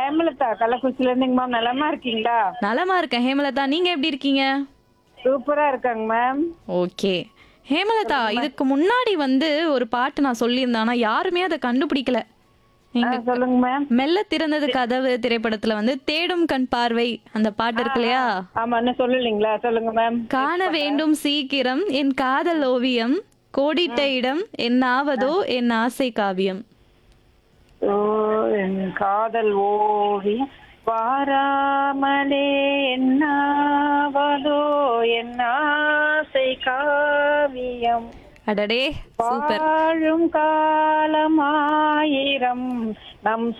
ஹேமலதா கள்ளக்குறிச்சில இருந்துங்க மேம் நலமா இருக்கீங்களா நலமா இருக்கேன் ஹேமலதா நீங்க எப்படி இருக்கீங்க சூப்பரா இருக்காங்க மேம் ஓகே ஹேமலதா இதுக்கு முன்னாடி வந்து ஒரு பாட்டு நான் சொல்லியிருந்தேன் ஆனா யாருமே அதை கண்டுபிடிக்கல நீங்க சொல்லுங்க மேம் மெல்ல திறந்தது கதவு திரைப்படத்துல வந்து தேடும் கண் பார்வை அந்த பாட்டு இருக்கு இல்லையா ஆமா இன்னும் சொல்லலீங்களா சொல்லுங்க மேம் காண வேண்டும் சீக்கிரம் என் காதல் ஓவியம் கோடிட்ட இடம் என் ஆவதோ என் ஆசை காவியம் ஓ என் காதல் ஓவியம் வாராமலே என்னாவதோ என் ஆசை காவியம் அடடே சூப்பர் வாழும் காலமாயிரம் நம்